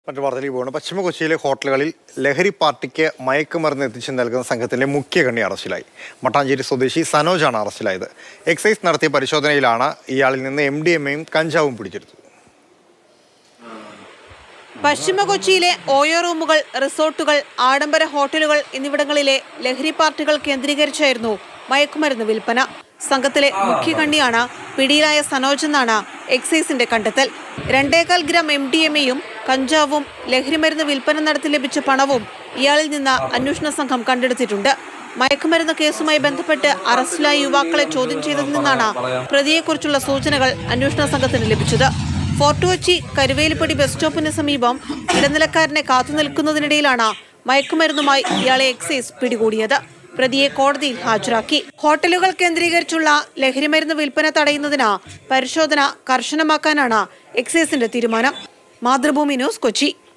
മറ്റു വാർത്തയിലേക്ക് പോകുന്നു പശ്ചിമ കൊച്ചിയിലെ ഹോട്ടലുകളിൽ ലഹരി പാർട്ടിക്ക് മയക്കുമരുന്ന് എത്തിച്ച് നൽകുന്ന സംഘത്തിന്റെ മുഖ്യ കണ്ണി അറസ്റ്റിലായി മട്ടാഞ്ചേരി സ്വദേശി സനോജാണ് അറസ്റ്റിലായത് എക്സൈസ് നടത്തിയ പരിശോധനയിലാണ് ഇയാളിൽ നിന്ന് എം ഡി എം എയും കഞ്ചാവും പിടിച്ചെടുത്തത് പശ്ചിമ കൊച്ചിയിലെ ഓയോ റൂമുകൾ റിസോർട്ടുകൾ ആഡംബര ഹോട്ടലുകൾ എന്നിവിടങ്ങളിലെ ലഹരി പാർട്ടികൾ കേന്ദ്രീകരിച്ചായിരുന്നു മയക്കുമരുന്ന് വിൽപ്പന സംഘത്തിലെ മുഖ്യ കണ്ണിയാണ് പിടിയിലായ സനോജ് എന്നാണ് എക്സൈസിന്റെ കണ്ടെത്തൽ രണ്ടേകാൽ ഗ്രാം എം ഡി എം എയും കഞ്ചാവും ലഹരിമരുന്ന് വിൽപ്പന നടത്തി ലഭിച്ച പണവും ഇയാളിൽ നിന്ന് അന്വേഷണ സംഘം കണ്ടെടുത്തിട്ടുണ്ട് മയക്കുമരുന്ന് കേസുമായി ബന്ധപ്പെട്ട് അറസ്റ്റിലായ യുവാക്കളെ ചോദ്യം ചെയ്തതിൽ നിന്നാണ് പ്രതിയെക്കുറിച്ചുള്ള സൂചനകൾ അന്വേഷണ സംഘത്തിന് ലഭിച്ചത് ഫോർട്ട് കൊച്ചി കരുവേലിപ്പടി ബസ് സ്റ്റോപ്പിന് സമീപം ഇടനിലക്കാരനെ കാത്തുനിൽക്കുന്നതിനിടയിലാണ് മയക്കുമരുന്നുമായി ഇയാളെ എക്സൈസ് പിടികൂടിയത് പ്രതിയെ കോടതിയിൽ ഹാജരാക്കി ഹോട്ടലുകൾ കേന്ദ്രീകരിച്ചുള്ള ലഹരിമരുന്ന് വിൽപ്പന തടയുന്നതിന് പരിശോധന കർശനമാക്കാനാണ് എക്സൈസിന്റെ തീരുമാനം മാതൃഭൂമി ന്യൂസ് കൊച്ചി